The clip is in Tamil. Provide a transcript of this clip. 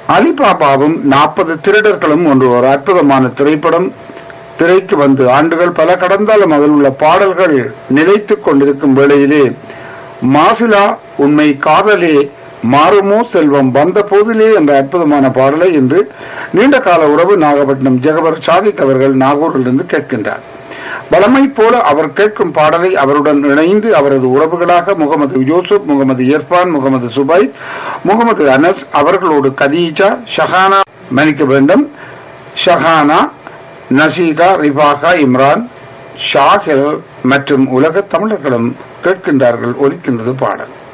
அலிபாபாவும் நாற்பது திருடர்களும் ஒன்று ஒரு அற்புதமான திரைப்படம் திரைக்கு வந்து ஆண்டுகள் பல கடந்தாலும் அதில் உள்ள பாடல்கள் நிலைத்துக் கொண்டிருக்கும் வேளையிலே மாசிலா உண்மை காதலே மாறுமோ செல்வம் வந்த போதிலே என்ற அற்புதமான பாடலை இன்று நீண்ட கால உறவு நாகப்பட்டினம் ஜெகபர் சாதிக் அவர்கள் நாகூரிலிருந்து கேட்கின்றார் வளமை போல அவர் கேட்கும் பாடலை அவருடன் இணைந்து அவரது உறவுகளாக முகமது யூசுப் முகமது இர்பான் முகமது சுபை முகமது அனஸ் அவர்களோடு கதீஜா ஷஹானா மன்னிக்க வேண்டும் ஷஹானா நசீகா ரிபாகா இம்ரான் ஷாஹில் மற்றும் உலக தமிழர்களும் கேட்கின்றார்கள் ஒலிக்கின்றது பாடல்